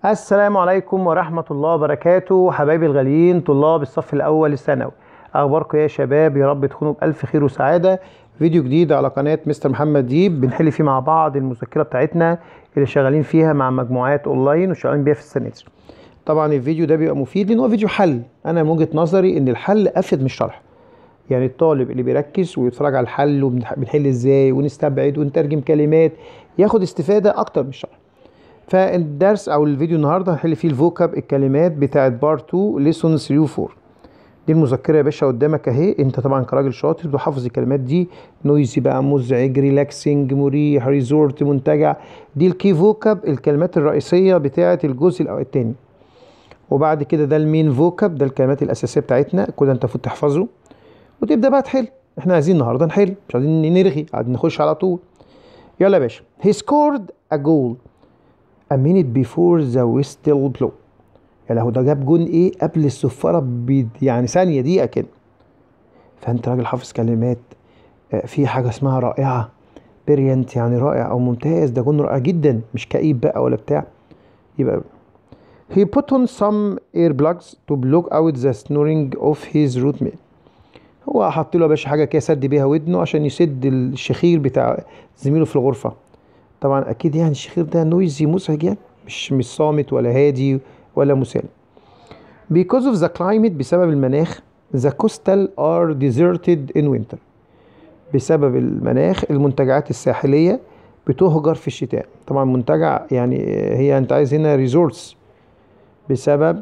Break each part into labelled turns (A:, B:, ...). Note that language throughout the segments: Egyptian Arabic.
A: السلام عليكم ورحمة الله وبركاته حبايبي الغاليين طلاب الصف الأول الثانوي أخباركم إيه يا شباب يا رب تكونوا بألف خير وسعادة فيديو جديد على قناة مستر محمد ديب بنحل فيه مع بعض المذكرة بتاعتنا اللي شغالين فيها مع مجموعات أونلاين وشغالين بيها في السنتر طبعا الفيديو ده بيبقى مفيد لأن هو فيديو حل أنا من وجهة نظري إن الحل أفيد من الشرح يعني الطالب اللي بيركز ويتفرج على الحل وبنحل ازاي ونستبعد ونترجم كلمات ياخد استفادة أكتر من الشرح فالدرس او الفيديو النهارده هنحل فيه الفوكاب الكلمات بتاعت بار 2 ليسون 3 و 4 دي المذكره يا باشا قدامك اهي انت طبعا كراجل شاطر بتحفظ الكلمات دي نويزي بقى مزعج ريلاكسنج مريح ريزورت منتجع دي الكي فوكاب الكلمات الرئيسيه بتاعه الجزء الاول الثاني وبعد كده ده المين فوكاب ده الكلمات الاساسيه بتاعتنا كده انت المفروض تحفظه وتبدا بقى تحل احنا عايزين النهارده نحل مش عايزين نرغي عايزين نخش على طول يلا يا باشا he scored a goal a minute before the whistle blow يا لهو ده جاب جون ايه قبل الصفاره ب يعني ثانيه دقيقه كده فانت راجل حافظ كلمات آه، في حاجه اسمها رائعه بريانت يعني رائع او ممتاز ده جون رائع جدا مش كئيب بقى ولا بتاع يبقى he put on some earplugs to block out the snoring of his roommate هو حط له يا باشا حاجه كده سد بيها ودنه عشان يسد الشخير بتاع زميله في الغرفه طبعا اكيد يعني الشخير ده نويزي مزعج يعني مش مش صامت ولا هادي ولا مسالم because of the climate بسبب المناخ the coastal are deserted in winter بسبب المناخ المنتجعات الساحلية بتهجر في الشتاء طبعا منتجع يعني هي انت عايز هنا ريزورتس بسبب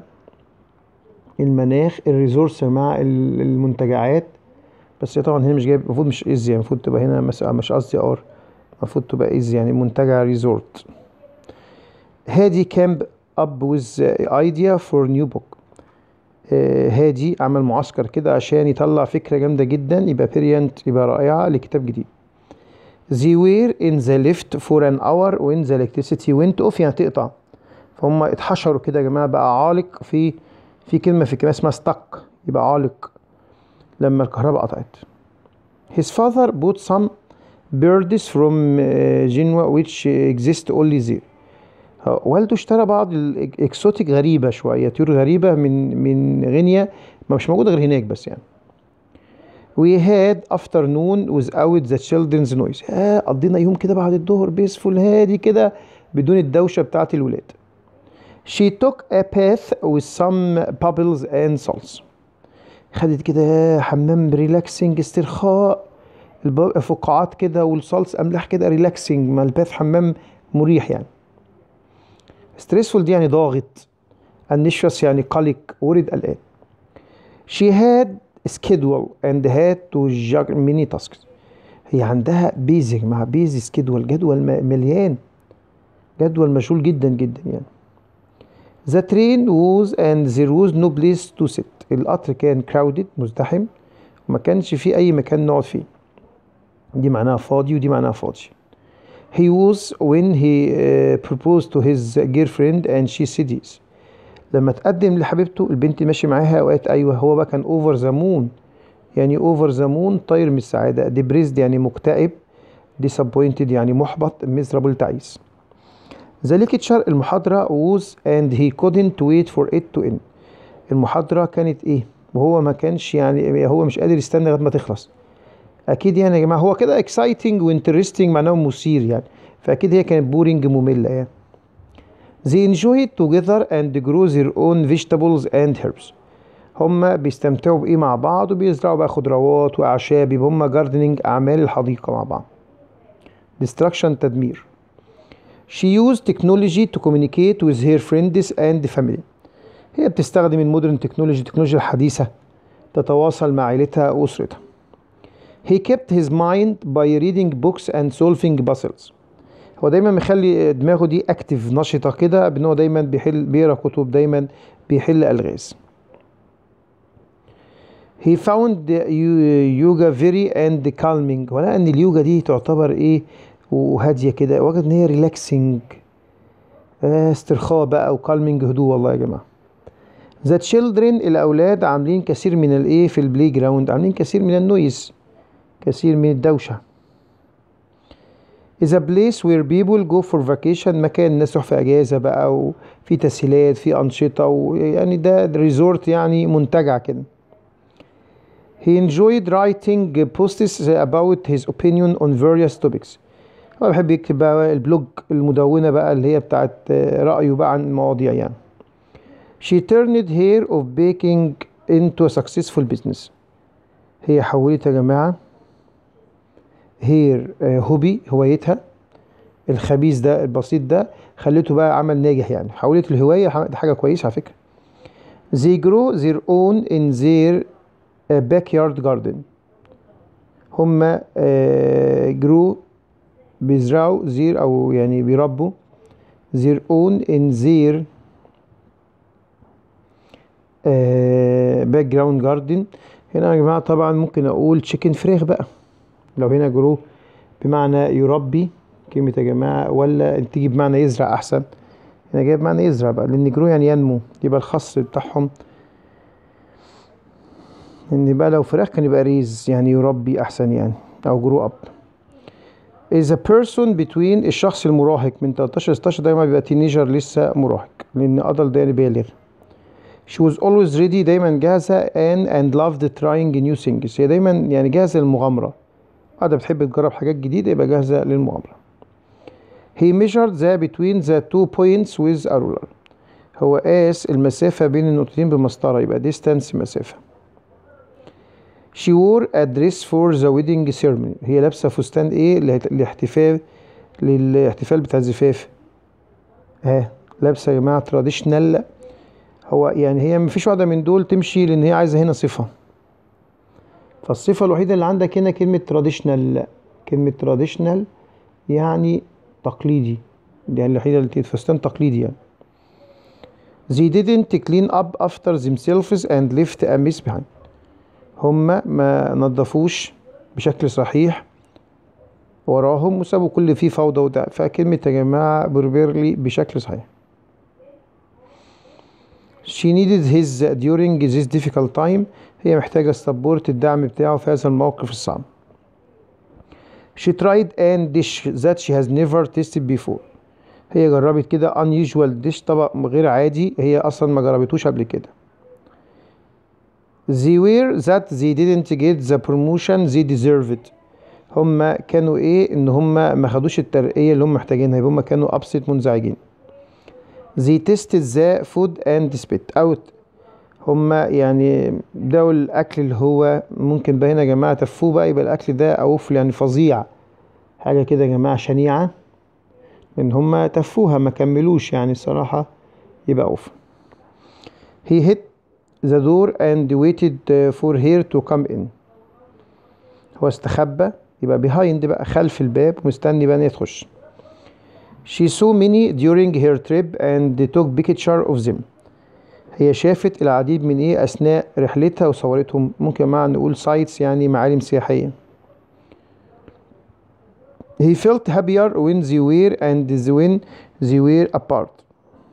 A: المناخ الريزورتس مع ال- المنتجعات بس هي طبعا هنا مش جايب المفروض مش از يعني المفروض تبقى هنا مس- مش قصدي ار المفروض تبقى از يعني منتجع ريزورت هادي كامب اب ويز ايديا فور نيو بوك هادي عمل معسكر كده عشان يطلع فكرة جامدة جدا يبقى بيريانت يبقى رائعة لكتاب جديد They were in the lift for an hour when the electricity went off يعني تقطع فهم اتحشروا كده يا جماعة بقى عالق في في كلمة في كلمة اسمها stuck يبقى عالق لما الكهرباء قطعت His father bought some birds from uh, Genoa which exist only there ها، والده اشترى بعض الاكسوتيك غريبه شويه طيور غريبه من من غينيا ما مش موجوده غير هناك بس يعني We had afternoon without the children's noise آه قضينا يوم كده بعد الظهر بيسفول هادي كده بدون الدوشة بتاعت الولاد She took a bath with some bubbles and salts خدت كده حمام ريلاكسنج استرخاء الب- فقاعات كده والصلص املاح كده ريلاكسنج ما الباث حمام مريح يعني ستريسفول دي يعني ضاغط anxious يعني قلق ورد قلقان she had schedule and had to juggle many tasks هي عندها بيزك مع بيزي سكيدول جدول م- مليان جدول مشغول جدا جدا يعني The train was and there was no place to sit القطر كان crowded مزدحم وما كانش فيه أي مكان نقعد فيه دي معناها فاضي ودي معناها فاضي He was when he uh, proposed to his girlfriend and she said yes. لما تقدم لحبيبته البنت ماشي معاها وقالت ايوه هو بقى كان اوفر ذا مون يعني اوفر ذا مون طاير من السعاده ديبريسد يعني مكتئب disappointed يعني محبط miserable تعيس The lecture المحاضرة was and he couldn't wait for it to end المحاضرة كانت ايه وهو ما كانش يعني هو مش قادر يستنى لغاية ما تخلص اكيد يعني يا جماعه هو كده اكسايتنج وانترستنج معناه مثير يعني فاكيد هي كانت بورينج ممله يعني They enjoyed together and grow their own vegetables and herbs هما بيستمتعوا بإيه مع بعض وبيزرعوا بقى خضروات وأعشاب يبقى هما جاردنينج أعمال الحديقة مع بعض destruction تدمير She used technology to communicate with her friends and family هي بتستخدم المودرن تكنولوجي التكنولوجيا الحديثة تتواصل مع عائلتها وأسرتها He kept his mind by reading books and solving puzzles. هو دايما مخلي دماغه دي اكتف نشطة كده بان هو دايما بيحل بيقرا كتب دايما بيحل الغاز. He found yoga very and calming ولقى ان اليوجا دي تعتبر ايه وهادية كده وجد ان هي ريلاكسنج استرخاء بقى وكالمينج هدوء والله يا جماعة. The children الأولاد عاملين كثير من الإيه في البلاي جراوند عاملين كثير من النويز كثير من الدوشة is a place where people go for vacation مكان الناس تروح في اجازه بقى وفي تسهيلات في انشطه ويعني ده ريزورت يعني منتجع كده He enjoyed writing posts about his opinion on various topics. هو بيحب يكتب بقى البلوج المدونة بقى اللي هي بتاعت رأيه بقى عن المواضيع يعني. She turned her of baking into a successful business. هي حولت يا جماعة هير هوبي هوايتها الخبيث ده البسيط ده خليته بقى عمل ناجح يعني حولت الهواية دي حاجة كويسة على فكرة. They grow their own in their باك يارد جاردن هما جرو بيزرعوا زير او يعني بيربوا their own in their باك جراوند جاردن هنا يا جماعه طبعا ممكن اقول تشيكن فراخ بقى لو هنا جرو بمعنى يربي كلمة يا جماعة ولا تيجي بمعنى يزرع أحسن هنا جاي بمعنى يزرع بقى لأن جرو يعني ينمو يبقى الخص بتاعهم ان بقى لو فراخ كان يبقى ريز يعني يربي احسن يعني او جرو اب is a person between الشخص المراهق من 13 16 دايما بيبقى تينيجر لسه مراهق لان ادل ده يعني بالغ she was always ready دايما جاهزة and and loved trying new things هي دايما يعني جاهزة للمغامرة قاعدة بتحب تجرب حاجات جديدة يبقى جاهزة للمغامرة he measured the between the two points with a ruler هو قاس المسافة بين النقطتين بمسطرة يبقى distance مسافة She wore a dress for the wedding ceremony هي لابسة فستان ايه للاحتفال للاحتفال بتاع الزفاف ها لابسة يا جماعة تراديشنال هو يعني هي مفيش واحدة من دول تمشي لأن هي عايزة هنا صفة فالصفة الوحيدة اللي عندك هنا كلمة تراديشنال كلمة تراديشنال يعني تقليدي يعني الوحيدة اللي فستان تقليدي يعني They didn't clean up after themselves and left a mess behind هما ما نظفوش بشكل صحيح وراهم وسابوا كل فيه فوضى وده فكلمة يا جماعة بربيرلي بشكل صحيح She needed his during this difficult time هي محتاجة السبورت الدعم بتاعه في هذا الموقف الصعب She tried an dish that she has never tasted before هي جربت كده unusual dish طبق غير عادي هي أصلا ما جربتوش قبل كده they were that they didn't get the promotion they deserved هما كانوا ايه ان هما ما خدوش الترقية اللي هم محتاجينها يبقى هما كانوا ابسط منزعجين they tested the food and spit out هما يعني ده الاكل اللي هو ممكن بقى هنا يا جماعة تفوه بقى يبقى الاكل ده اوفل يعني فظيع حاجة كده يا جماعة شنيعة ان هما تفوها ما كملوش يعني الصراحة يبقى اوفل he hit the door and waited for her to come in هو استخبى يبقى behind بقى خلف الباب ومستني بقى ان هي تخش she saw many during her trip and took picture of them هي شافت العديد من ايه اثناء رحلتها وصورتهم ممكن معا نقول sites يعني معالم سياحيه he felt happier when they were and when they were apart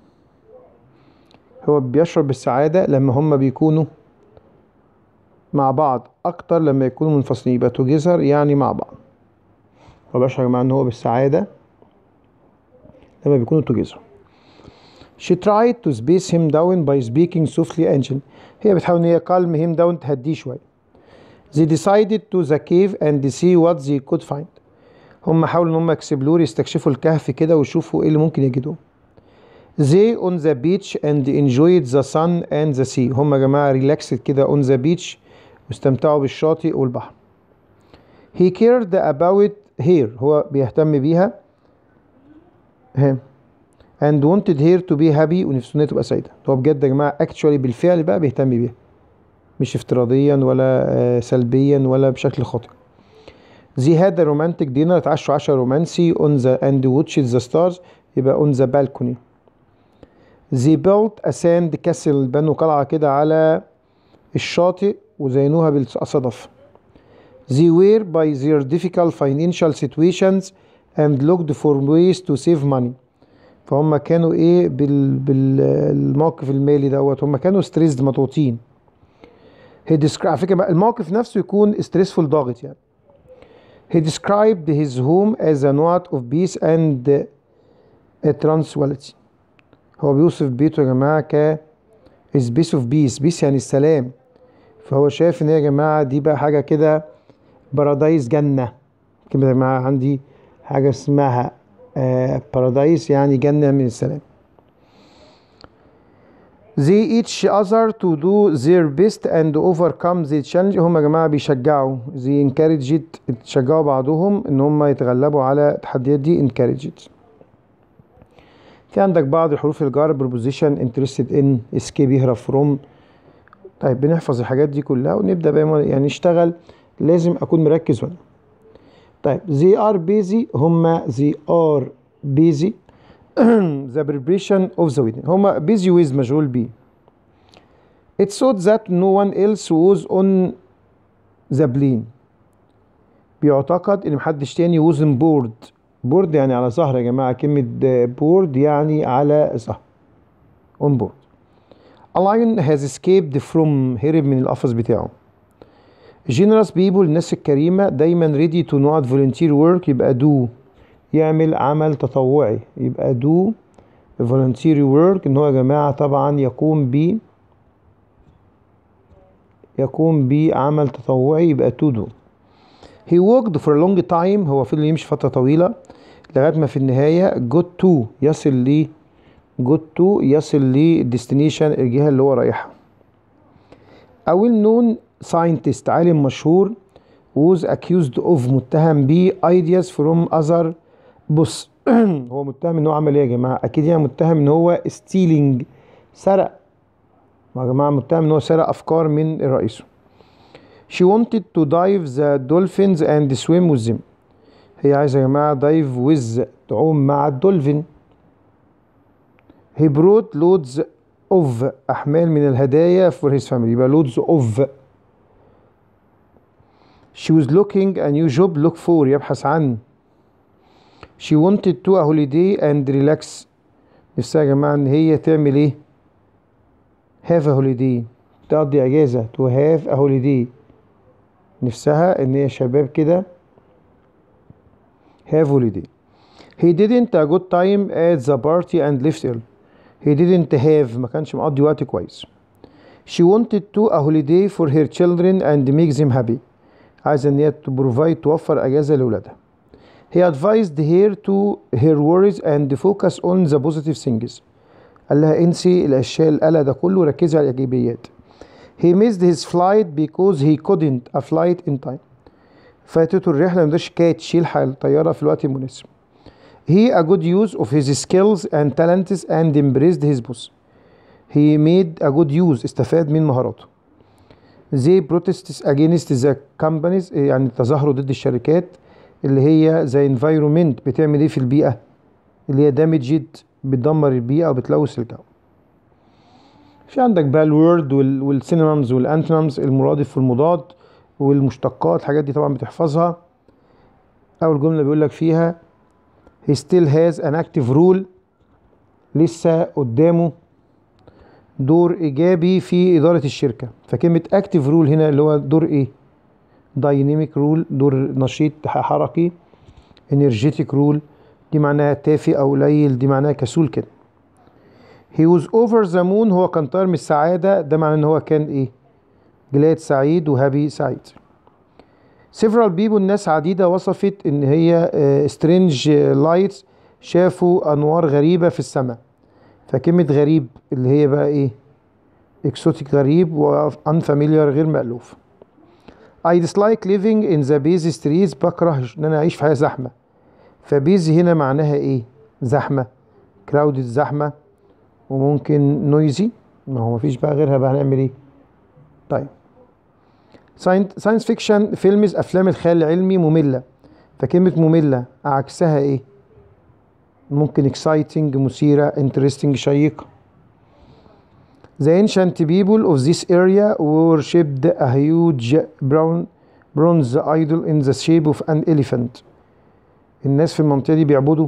A: هو بيشعر بالسعادة لما هما بيكونوا مع بعض أكتر لما يكونوا منفصلين يبقى توجذر يعني مع بعض هو بيشعر مع إن هو بالسعادة لما بيكونوا توجذر She tried to space him down by speaking softly and هي بتحاول إن هي calm him down تهديه شوية They decided to the cave and see what they could find هم حاولوا إن هم يكسبلور يستكشفوا الكهف كده ويشوفوا إيه اللي ممكن يجدوه They on the beach and enjoyed the sun and the sea هم يا جماعة ريلاكسد كده on the beach واستمتعوا بالشاطئ والبحر He cared about her هو بيهتم بيها هم and wanted her to be happy ونفسه انها تبقى سعيدة هو بجد يا جماعة actually بالفعل بقى بيهتم بيها مش افتراضيا ولا سلبيا ولا بشكل خاطئ They had a romantic dinner اتعشوا عشاء رومانسي on the and watched the stars يبقى on the balcony They built a sand castle بنوا قلعة كده على الشاطئ وزينوها بالصدف They were by their difficult financial situations and looked for ways to save money فهم كانوا ايه بال بالموقف المالي دوت هم كانوا ستريسد مضغوطين هي على فكره الموقف نفسه يكون ستريسفول ضاغط يعني he described his home as a note of peace and uh, tranquility هو بيوصف بيته يا جماعة ك space of peace peace يعني السلام فهو شايف ان هي يا جماعة دي بقى حاجة كده بارادايس جنة كده يا جماعة عندي حاجة اسمها بارادايس يعني جنة من السلام they each other to do their best and overcome the challenge هم يا جماعة بيشجعوا they encouraged تشجعوا بعضهم ان هم يتغلبوا على التحديات دي encouraged في عندك بعض الحروف الجر preposition interested in escape يهرب from طيب بنحفظ الحاجات دي كلها ونبدأ بقى يعني نشتغل لازم أكون مركز هنا طيب they are busy هم they are busy the preparation of the wedding هما busy with مشغول بيه it's thought that no one else was on the plane بيعتقد ان محدش تاني was on board board يعني على ظهر يا جماعة كلمة board يعني على ظهر on board a lion has escaped from هرب من القفص بتاعه generous people الناس الكريمة دايما ready to not volunteer work يبقى do يعمل عمل تطوعي يبقى do voluntary work ان هو يا جماعة طبعا يقوم ب يقوم بعمل تطوعي يبقى to do he walked for a long time هو فضل يمشي فترة طويلة لغاية ما في النهاية got to يصل ل got to يصل ل destination الجهة اللي هو رايحها a well known scientist عالم مشهور was accused of متهم ب ideas from other بص هو متهم ان هو عمل ايه يا جماعه اكيد يعني متهم ان هو stealing سرق يا جماعه متهم ان هو سرق افكار من رئيسه she wanted to dive the dolphins and swim with them هي عايزه يا جماعه dive with تعوم مع الدولفين he brought loads of احمال من الهدايا for his family يبقى loads of she was looking a new job look for يبحث عن she wanted to a holiday and relax نفسها يا جماعة ان هي تعمل ايه have a holiday تقضي اجازة to have a holiday نفسها ان هي شباب كده have holiday he didn't a good time at the party and left early he didn't have ما كانش مقضي وقت كويس she wanted to a holiday for her children and make them happy عايزة ان هي تبروفايد توفر اجازة لاولادها he advised her to her worries and focus on the positive things قال لها انسي الاشياء القلق ده كله ركزي على الايجابيات he missed his flight because he couldn't a flight in time فاتته الرحله ما قدرش كانت تشيل الطياره في الوقت المناسب he a good use of his skills and talents and embraced his boss he made a good use استفاد من مهاراته they protested against the companies يعني تظاهروا ضد الشركات اللي هي زي environment بتعمل ايه في البيئة اللي هي damaged بتدمر البيئة وبتلوث الجو في عندك بقى الورد والسينونيمز والانتونيمز المرادف والمضاد والمشتقات الحاجات دي طبعا بتحفظها اول جملة بيقول لك فيها he still has an active role لسه قدامه دور ايجابي في اداره الشركه فكلمه اكتيف رول هنا اللي هو دور ايه دايناميك رول دور نشيط حركي انرجيتيك رول دي معناها تافه او قليل دي معناها كسول كده he was over the moon هو كان طاير من السعاده ده معناه ان هو كان ايه جلاد سعيد وهابي سعيد several people ناس عديده وصفت ان هي سترينج لايتس شافوا انوار غريبه في السماء فكلمة غريب اللي هي بقى ايه اكسوتيك غريب و unfamiliar غير مألوف I dislike living in the busy streets بكره ان انا اعيش في حياة زحمة فبيزي هنا معناها ايه زحمة crowded زحمة وممكن نويزي ما هو مفيش بقى غيرها بقى هنعمل ايه طيب ساينس فيكشن فيلمز افلام الخيال العلمي مملة فكلمة مملة عكسها ايه ممكن exciting مثيرة interesting شيقة The ancient people of this area worshipped a huge brown bronze idol in the shape of an elephant الناس في المنطقة دي بيعبدوا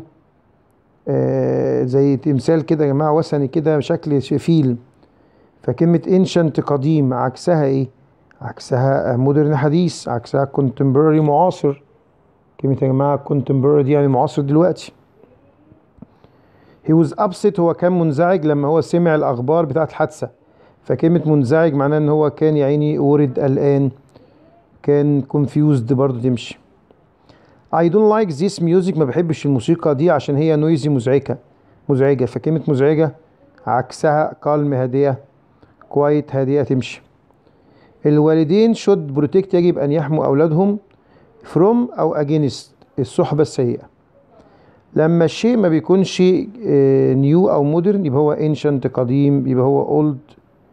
A: آه زي تمثال كده يا جماعة وثني كده بشكل فيل فكلمة ancient قديم عكسها ايه؟ عكسها مودرن حديث عكسها contemporary معاصر كلمة يا جماعة contemporary دي يعني معاصر دلوقتي he was upset هو كان منزعج لما هو سمع الأخبار بتاعت الحادثة فكلمة منزعج معناه إن هو كان يا عيني ورد قلقان كان confused برضو تمشي I don't like this music ما بحبش الموسيقى دي عشان هي نويزي مزعجة مزعجة فكلمة مزعجة عكسها calm هادية quiet هادية تمشي الوالدين should protect يجب أن يحموا أولادهم from أو against الصحبة السيئة لما الشيء ما بيكونش نيو أو مودرن يبقى هو ancient قديم يبقى هو old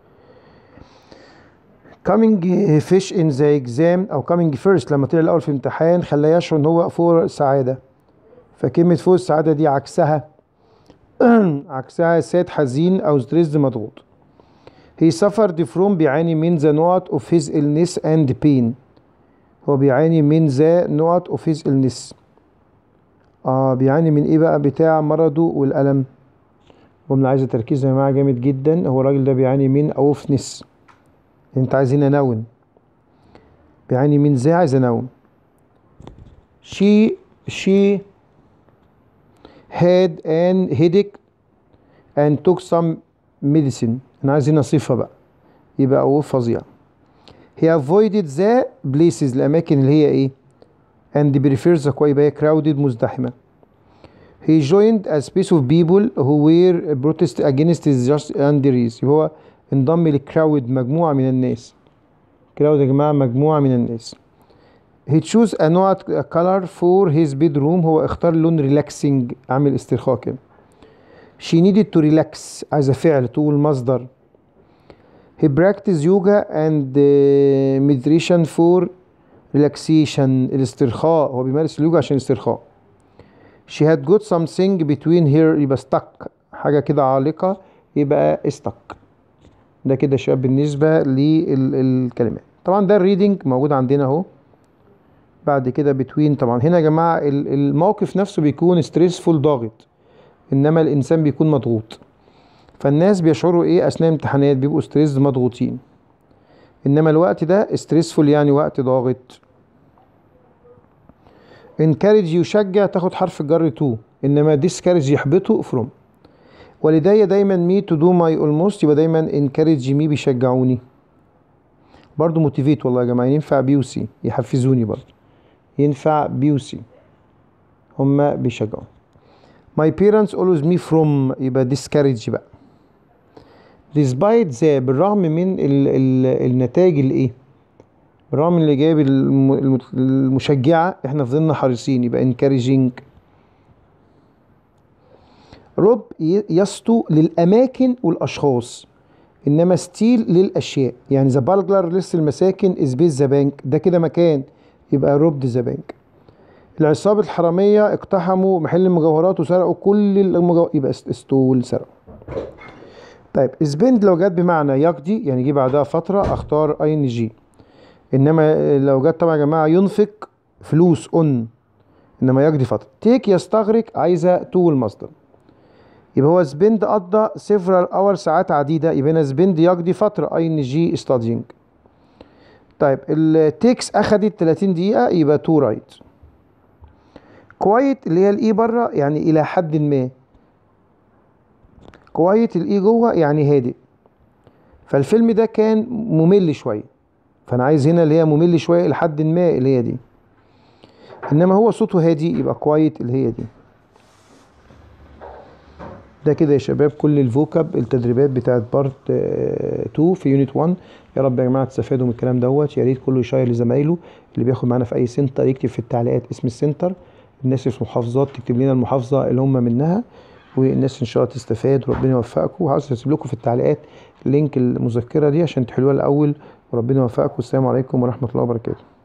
A: coming fish in the exam أو coming first لما طلع الأول في الامتحان خلاه يشعر إن هو فوق السعادة فكلمة فوق السعادة دي عكسها عكسها ساد حزين أو ستريس مضغوط he suffered from بيعاني من the نوت of his illness and pain هو بيعاني من the نوت of his illness اه بيعاني من ايه بقى بتاع مرضه والألم جملة عايزة تركيز يا جماعة جامد جدا هو الراجل ده بيعاني من أوفنس انت عايزين انون بيعاني من زي عايز انون she she had an headache and took some medicine انا عايزين نصفها بقى يبقى أوف فظيع he avoided the places الأماكن اللي هي إيه and prefers the يبقى هي crowded مزدحمة he joined a space of people who were protest against his just and يبقى هو انضم لكراود مجموعة من الناس كراود يا جماعة مجموعة من الناس he chose a note color for his bedroom هو اختار لون ريلاكسنج عامل استرخاء كده she needed to relax عايزة فعل طول مصدر he practiced yoga and uh, meditation for relaxation الاسترخاء هو بيمارس اليوجا عشان الاسترخاء she had got something between her يبقى stuck حاجة كده عالقة يبقى stuck ده كده شباب بالنسبة للكلمات طبعا ده الريدنج موجود عندنا اهو بعد كده بتوين طبعا هنا يا جماعة الموقف نفسه بيكون ستريسفول ضاغط انما الانسان بيكون مضغوط فالناس بيشعروا ايه اثناء امتحانات بيبقوا ستريس مضغوطين انما الوقت ده ستريسفول يعني وقت ضاغط انكارج يشجع تاخد حرف الجر تو انما ديسكارج يحبطه فروم والدي دايما مي تو دو ماي اولموست يبقى دايما انكارج مي بيشجعوني برضو موتيفيت والله يا جماعه ينفع بي وسي يحفزوني برضو ينفع بي وسي هما بيشجعوا my parents always me from يبقى discourage بقى despite the بالرغم من ال ال النتائج الايه بالرغم من اللي جايب المشجعة احنا فضلنا حريصين يبقى encouraging روب يسطو للأماكن والأشخاص إنما ستيل للأشياء يعني ذا بالجلر لسه المساكن از بيز ذا بانك ده كده مكان يبقى روبد ذا بانك العصابة الحرامية اقتحموا محل المجوهرات وسرقوا كل المجوهرات يبقى استول سرقوا طيب سبند لو جت بمعنى يقضي يعني جه بعدها فترة اختار اي ان جي انما لو جت طبعا يا جماعة ينفق فلوس اون انما يقضي فترة تيك يستغرق عايزة تو المصدر يبقى هو سبند قضى سيفرال اور ساعات عديدة يبقى هنا سبند يقضي فترة اي ان جي ستادينج طيب التيكس اخدت 30 دقيقة يبقى تو رايت كويت اللي هي الاي بره يعني الى حد ما كويت الاي جوه يعني هادئ فالفيلم ده كان ممل شويه فانا عايز هنا اللي هي ممل شويه لحد ما اللي هي دي انما هو صوته هادي يبقى كويت اللي هي دي ده كده يا شباب كل الفوكاب التدريبات بتاعت بارت 2 في يونت 1 يا رب يا جماعه تستفادوا من الكلام دوت يا ريت كله يشير لزمايله اللي بياخد معانا في اي سنتر يكتب في التعليقات اسم السنتر الناس اللي في المحافظات تكتب لنا المحافظه اللي هم منها والناس ان شاء الله تستفاد وربنا يوفقكم وعاوز اسيب لكم في التعليقات لينك المذكره دي عشان تحلوها الاول وربنا يوفقكم والسلام عليكم ورحمه الله وبركاته